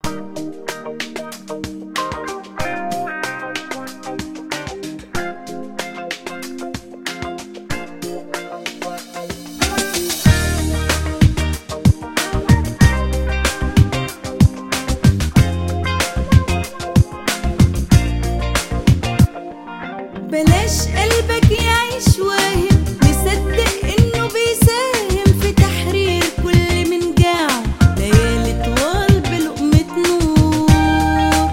بلاش قلبك يعيش واهم مصدق انه بيساهم في تحرير كل من جاعه ليالي طوال بلقمة نور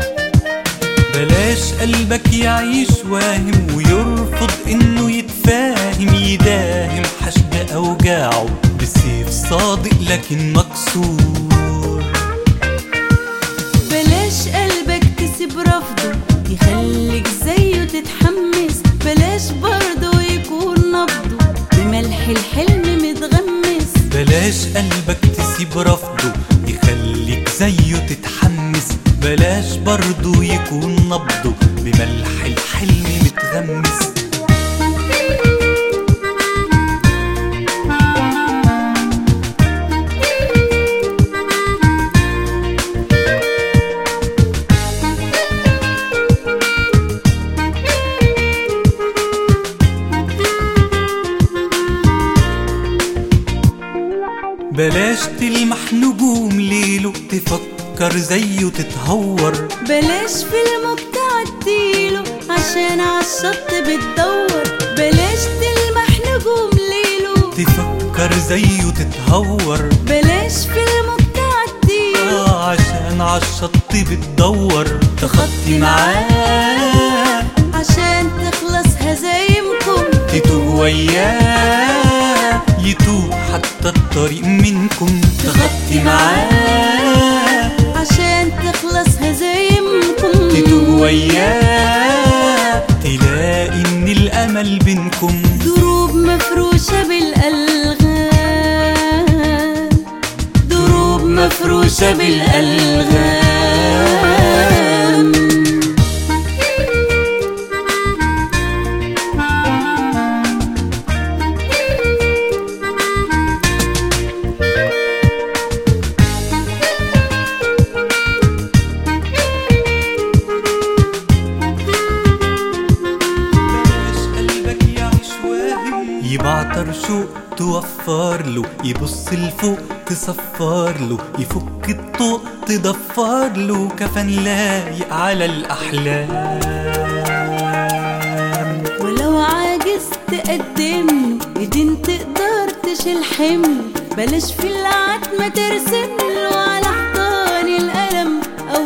بلاش قلبك يعيش واهم ويرفض انه يتفاهم يداهم حشد اوجاعه بسيف صادق لكن مكسور بلاش قلبك تسيب رفضه يخليك زيه تتحمس بلاش برضه يكون نبضه بملح الحلم متغمس بلاش قلبك تسيب رفضه يخليك زيه تتحمس بلاش برضه يكون نبضه بملح الحلم متغمس بلاش تلمح نجوم ليله تفكر زيه تتهور بلاش فيلم تعديله عشان عالشط بتدور بلاش تلمح نجوم ليله تفكر زيه تتهور بلاش فيلم تعديله آه عشان عالشط بتدور تخطي معاه عشان تخلص هزايمكم تتوه وياه يتوه حتى الطريق منكم تخطي معاه عشان تخلص هزايمكم تتوه وياه تلاقي ان الامل بينكم دروب مفروشة بالألغام دروب مفروشة بالألغام بلاش قلبك يعيش واهم يبعتر شوق توفر له يبص لفوق تصفر له يفك الطوق تضفر له كفن لايق على الأحلام ولو عاجز تقدم له ايدين تقدر تشيل حمل بلاش في العتمة ترسم له على حيطان القلم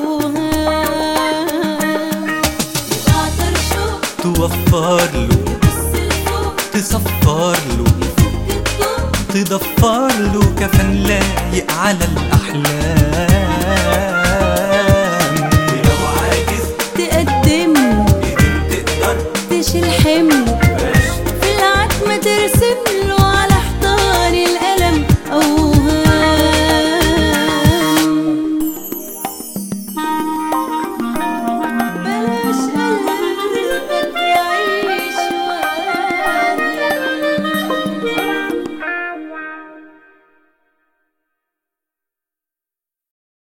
أوهام يبعتر شوق توفر له يبص لفوق تصفر له يفك الضوء تضفر له كفن لايق على الأحلام ولو عاجز تقدم له إيدين تقدر تشيل